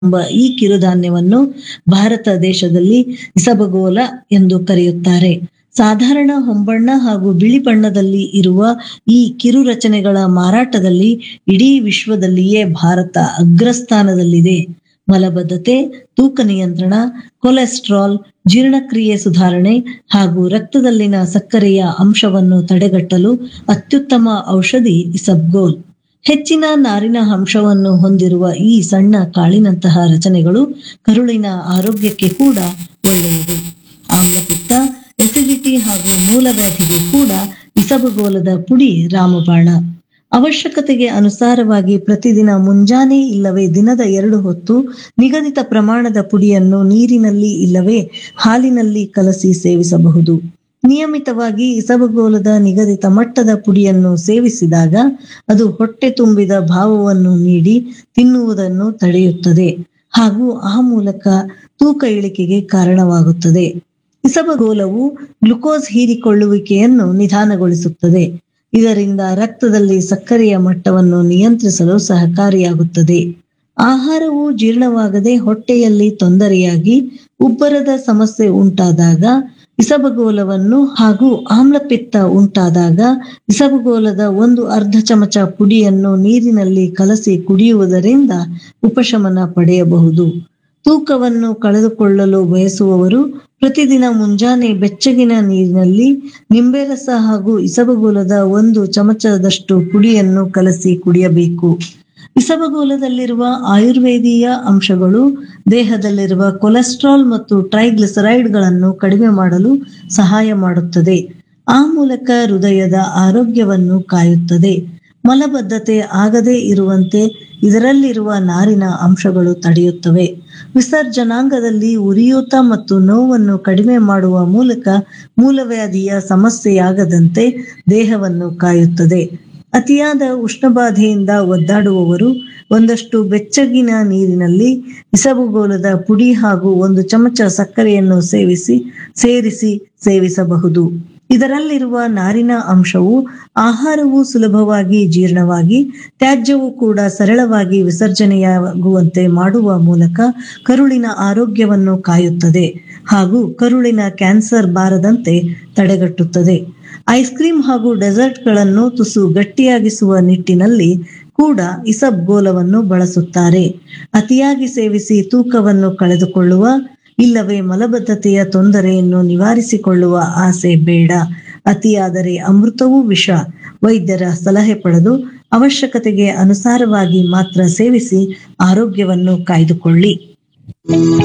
ಎಂಬ ಈ ಕಿರುಧಾನ್ಯವನ್ನು ಭಾರತ ದೇಶದಲ್ಲಿ ಇಸಬಗೋಲ ಎಂದು ಕರೆಯುತ್ತಾರೆ ಸಾಧಾರಣ ಹೊಂಬಣ್ಣ ಹಾಗೂ ಬಿಳಿ ಬಣ್ಣದಲ್ಲಿ ಇರುವ ಈ ಕಿರುರಚನೆಗಳ ಮಾರಾಟದಲ್ಲಿ ಇಡೀ ವಿಶ್ವದಲ್ಲಿಯೇ ಭಾರತ ಅಗ್ರಸ್ಥಾನದಲ್ಲಿದೆ ಮಲಬದ್ಧತೆ ತೂಕ ನಿಯಂತ್ರಣ ಕೊಲೆಸ್ಟ್ರಾಲ್ ಜೀರ್ಣಕ್ರಿಯೆ ಸುಧಾರಣೆ ಹಾಗೂ ರಕ್ತದಲ್ಲಿನ ಸಕ್ಕರೆಯ ಅಂಶವನ್ನು ತಡೆಗಟ್ಟಲು ಅತ್ಯುತ್ತಮ ಔಷಧಿ ಇಸಬ್ಗೋಲ್ ಹೆಚ್ಚಿನ ನಾರಿನ ಅಂಶವನ್ನು ಹೊಂದಿರುವ ಈ ಸಣ್ಣ ಕಾಳಿನಂತಹ ರಚನೆಗಳು ಕರುಳಿನ ಆರೋಗ್ಯಕ್ಕೆ ಕೂಡ ಒಳ್ಳೆಯದು ಆಮ್ಲಪಿತ್ತ ಎಸಿಡಿಟಿ ಹಾಗೂ ಮೂಲವ್ಯಾಧಿಗೆ ಕೂಡ ಇಸಬಗೋಲದ ಪುಡಿ ರಾಮಬಾಣ ಅವಶ್ಯಕತೆಗೆ ಅನುಸಾರವಾಗಿ ಪ್ರತಿದಿನ ಮುಂಜಾನೆ ಇಲ್ಲವೇ ದಿನದ ಎರಡು ಹೊತ್ತು ನಿಗದಿತ ಪ್ರಮಾಣದ ಪುಡಿಯನ್ನು ನೀರಿನಲ್ಲಿ ಇಲ್ಲವೇ ಹಾಲಿನಲ್ಲಿ ಕಲಸಿ ಸೇವಿಸಬಹುದು ನಿಯಮಿತವಾಗಿ ಇಸಬಗೋಲದ ನಿಗದಿತ ಮಟ್ಟದ ಪುಡಿಯನ್ನು ಸೇವಿಸಿದಾಗ ಅದು ಹೊಟ್ಟೆ ತುಂಬಿದ ಭಾವವನ್ನು ನೀಡಿ ತಿನ್ನುವುದನ್ನು ತಡೆಯುತ್ತದೆ ಹಾಗೂ ಆ ಮೂಲಕ ತೂಕ ಇಳಿಕೆಗೆ ಕಾರಣವಾಗುತ್ತದೆ ಇಸಬಗೋಲವು ಗ್ಲುಕೋಸ್ ಹೀರಿಕೊಳ್ಳುವಿಕೆಯನ್ನು ನಿಧಾನಗೊಳಿಸುತ್ತದೆ ಇದರಿಂದ ರಕ್ತದಲ್ಲಿ ಸಕ್ಕರೆಯ ಮಟ್ಟವನ್ನು ನಿಯಂತ್ರಿಸಲು ಸಹಕಾರಿಯಾಗುತ್ತದೆ ಆಹಾರವು ಜೀರ್ಣವಾಗದೆ ಹೊಟ್ಟೆಯಲ್ಲಿ ತೊಂದರೆಯಾಗಿ ಉಬ್ಬರದ ಸಮಸ್ಯೆ ಉಂಟಾದಾಗ ಇಸಬಗೋಲವನ್ನು ಹಾಗೂ ಆಮ್ಲಪಿತ್ತ ಉಂಟಾದಾಗ ಇಸಬಗೋಲದ ಒಂದು ಅರ್ಧ ಚಮಚ ಪುಡಿಯನ್ನು ನೀರಿನಲ್ಲಿ ಕಲಸಿ ಕುಡಿಯುವುದರಿಂದ ಉಪಶಮನ ಪಡೆಯಬಹುದು ತೂಕವನ್ನು ಕಳೆದುಕೊಳ್ಳಲು ಬಯಸುವವರು ಪ್ರತಿದಿನ ಮುಂಜಾನೆ ಬೆಚ್ಚಗಿನ ನೀರಿನಲ್ಲಿ ನಿಂಬೆ ರಸ ಹಾಗೂ ಇಸಬಗೋಲದ ಒಂದು ಚಮಚದಷ್ಟು ಪುಡಿಯನ್ನು ಕಲಸಿ ಕುಡಿಯಬೇಕು ಇಸಬಗೋಲದಲ್ಲಿರುವ ಆಯುರ್ವೇದೀಯ ಅಂಶಗಳು ದೇಹದಲ್ಲಿರುವ ಕೊಲೆಸ್ಟ್ರಾಲ್ ಮತ್ತು ಟ್ರೈಗ್ಲಿಸರೈಡ್ಗಳನ್ನು ಕಡಿಮೆ ಮಾಡಲು ಸಹಾಯ ಮಾಡುತ್ತದೆ ಆ ಮೂಲಕ ಹೃದಯದ ಆರೋಗ್ಯವನ್ನು ಕಾಯುತ್ತದೆ ಮಲಬದ್ಧತೆ ಆಗದೇ ಇರುವಂತೆ ಇದರಲ್ಲಿರುವ ನಾರಿನ ಅಂಶಗಳು ತಡೆಯುತ್ತವೆ ವಿಸರ್ಜನಾಂಗದಲ್ಲಿ ಉರಿಯೂತ ಮತ್ತು ನೋವನ್ನು ಕಡಿಮೆ ಮಾಡುವ ಮೂಲಕ ಮೂಲವ್ಯಾಧಿಯ ಸಮಸ್ಯೆಯಾಗದಂತೆ ದೇಹವನ್ನು ಕಾಯುತ್ತದೆ ಅತಿಯಾದ ಉಷ್ಣಬಾಧೆಯಿಂದ ಒದ್ದಾಡುವವರು ಒಂದಷ್ಟು ಬೆಚ್ಚಗಿನ ನೀರಿನಲ್ಲಿ ಇಸಬುಗೋಲದ ಪುಡಿ ಹಾಗೂ ಒಂದು ಚಮಚ ಸಕ್ಕರೆಯನ್ನು ಸೇವಿಸಿ ಸೇರಿಸಿ ಸೇವಿಸಬಹುದು ಇದರಲ್ಲಿರುವ ನಾರಿನ ಅಂಶವು ಆಹಾರವು ಸುಲಭವಾಗಿ ಜೀರ್ಣವಾಗಿ ತ್ಯಾಜ್ಯವು ಕೂಡ ಸರಳವಾಗಿ ವಿಸರ್ಜನೆಯಾಗುವಂತೆ ಮಾಡುವ ಮೂಲಕ ಕರುಳಿನ ಆರೋಗ್ಯವನ್ನು ಕಾಯುತ್ತದೆ ಹಾಗೂ ಕರುಳಿನ ಕ್ಯಾನ್ಸರ್ ಬಾರದಂತೆ ತಡೆಗಟ್ಟುತ್ತದೆ ಐಸ್ ಕ್ರೀಮ್ ಹಾಗೂ ಡೆಸರ್ಟ್ಗಳನ್ನು ತುಸು ಗಟ್ಟಿಯಾಗಿಸುವ ನಿಟ್ಟಿನಲ್ಲಿ ಕೂಡ ಇಸಬ್ಗೋಲವನ್ನು ಬಳಸುತ್ತಾರೆ ಅತಿಯಾಗಿ ಸೇವಿಸಿ ತೂಕವನ್ನು ಕಳೆದುಕೊಳ್ಳುವ ಇಲ್ಲವೇ ಮಲಬದ್ಧತೆಯ ತೊಂದರೆಯನ್ನು ನಿವಾರಿಸಿಕೊಳ್ಳುವ ಆಸೆ ಬೇಡ ಅತಿಯಾದರೆ ಅಮೃತವೂ ವಿಷ ವೈದ್ಯರ ಸಲಹೆ ಪಡೆದು ಅವಶ್ಯಕತೆಗೆ ಅನುಸಾರವಾಗಿ ಮಾತ್ರ ಸೇವಿಸಿ ಆರೋಗ್ಯವನ್ನು ಕಾಯ್ದುಕೊಳ್ಳಿ